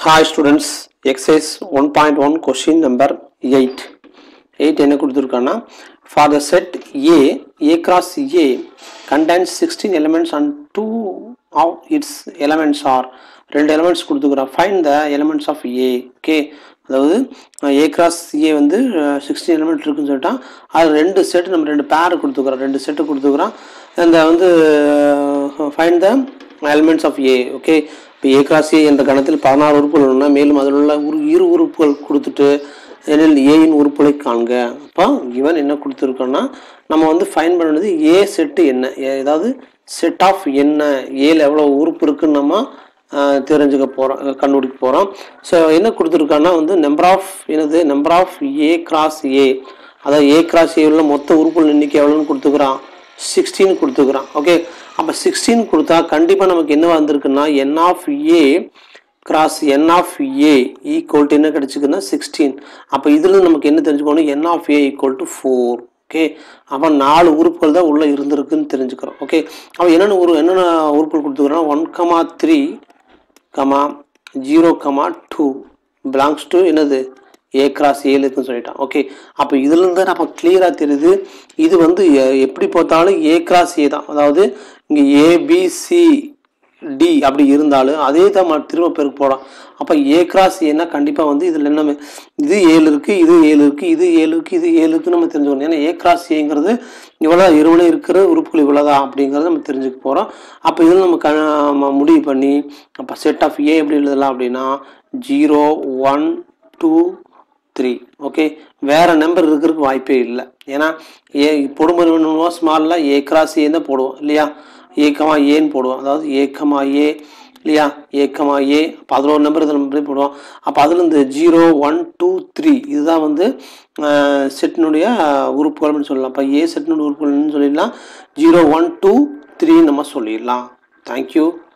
hi students exercise one point one question number eight eight என்ன கொடுத்துருக்கான்னா for the set A A cross A contains sixteen elements and two of its elements are ரெண்டு elements கொடுத்துக்கிறோம் find the elements of A okay அதாவது A cross ஏ வந்து sixteen element இருக்குன்னு சொல்லிட்டா அது ரெண்டு செட்டு நம்ம ரெண்டு பேர் கொடுத்துக்கிறோம் ரெண்டு செட்டு கொடுத்துக்கிறோம் அந்த வந்து find the elements of A okay இப்போ ஏ கிராஸ் ஏ என்ற கணத்தில் பதினாறு உறுப்புகள் உள்ளன மேலும் அதில் உள்ள ஒரு இரு உறுப்புகள் கொடுத்துட்டு எனில் ஏயின் உறுப்புகளை காண்க அப்போ இவன் என்ன கொடுத்துருக்கோன்னா நம்ம வந்து ஃபைன் பண்ணது ஏ செட்டு என்ன ஏ- ஏதாவது செட் ஆஃப் என்ன ஏல எவ்வளோ உறுப்பு இருக்குன்னு நம்ம ஆஹ், தெரிஞ்சுக்க போகிறோம் கண்டுபிடிக்க போகிறோம் ஸோ என்ன கொடுத்துருக்கான்னா வந்து நம்பர் ஆஃப் என்னது number of A cross A அதாவது ஏ கிராஸ் ஏ உள்ள மொத்த உறுப்புகள் எண்ணிக்கை எவ்வளோன்னு கொடுத்துக்கிறான் சிக்ஸ்டீன் கொடுத்துக்கிறான் ஓகே அப்போ சிக்ஸ்டீன் கொடுத்தா கண்டிப்பாக நமக்கு என்ன வந்திருக்குன்னா n of A cross n of A equal to என்ன கிடச்சிக்குன்னா சிக்ஸ்டீன் அப்போ இதில் நமக்கு என்ன தெரிஞ்சுக்கணும் n of A equal to four okay அப்போ நாலு உறுப்புகள் தான் உள்ளே இருந்திருக்குன்னு தெரிஞ்சுக்கிறோம் ஓகே அப்போ என்னென்ன உரு என்னென்ன உறுப்புகள் கொடுத்துக்கிறோன்னா one comma three comma zero comma two belongs to என்னது ஏ கிராஸ் ஏழுக்குன்னு சொல்லிட்டான் ஓகே அப்போ இதுலேருந்து நம்ம கிளியராக தெரியுது இது வந்து எ- எப்படி பார்த்தாலும் ஏ கிராஸ் ஏ தான் அதாவது இங்கே ஏபிசி டி அப்படி இருந்தாலும் அதே தான் ம- திரும்ப பெருக்கு போடலாம் அப்போ ஏ கிராஸ் ஏன்னா கண்டிப்பாக வந்து இதில் என்ன மே- இது ஏழு இருக்குது இது ஏழு இருக்குது இது ஏழு இருக்குது இது ஏழு இருக்குது நம்ம தெரிஞ்சுக்கணும் ஏன்னா ஏ கிராஸ் ஏங்கிறது இவ்வளோ இருவனே இருக்கிற உறுப்புகள் இவ்வளோதான் அப்படிங்கிறத நம்ம தெரிஞ்சுக்க போகிறோம் அப்போ இதில் நம்ம க நம்ம முடிவு பண்ணி அப்போ செட் ஆஃப் ஏ எப்படி எழுதலாம் அப்படின்னா zero one two three okay வேறு நம்பர் இருக்கிறதுக்கு வாய்ப்பே இல்லை ஏன்னா ஏ பொடுமருவனுவோ ஸ்மாலில் ஏ கிராஸ் ஏ தான் போடுவோம் இல்லையா ஏக்கமா ஏன்னு போடுவோம் அதாவது ஏக்கமா ஏ இல்லையா ஏக்கமா ஏ அப்போ அதில் ஒரு நம்பர் இதில் நம்பர் போடுவோம் அப்போ அதில் இந்த ஜீரோ ஒன் டூ த்ரீ இதுதான் வந்து செட்டினுடைய உறுப்புகள்னு சொல்லலாம் அப்போ ஏ செட்டினுடைய உறுப்புகள்னு சொல்லிடலாம் ஜீரோ ஒன் டூ த்ரீ நம்ம சொல்லிடலாம் தேங்க்யூ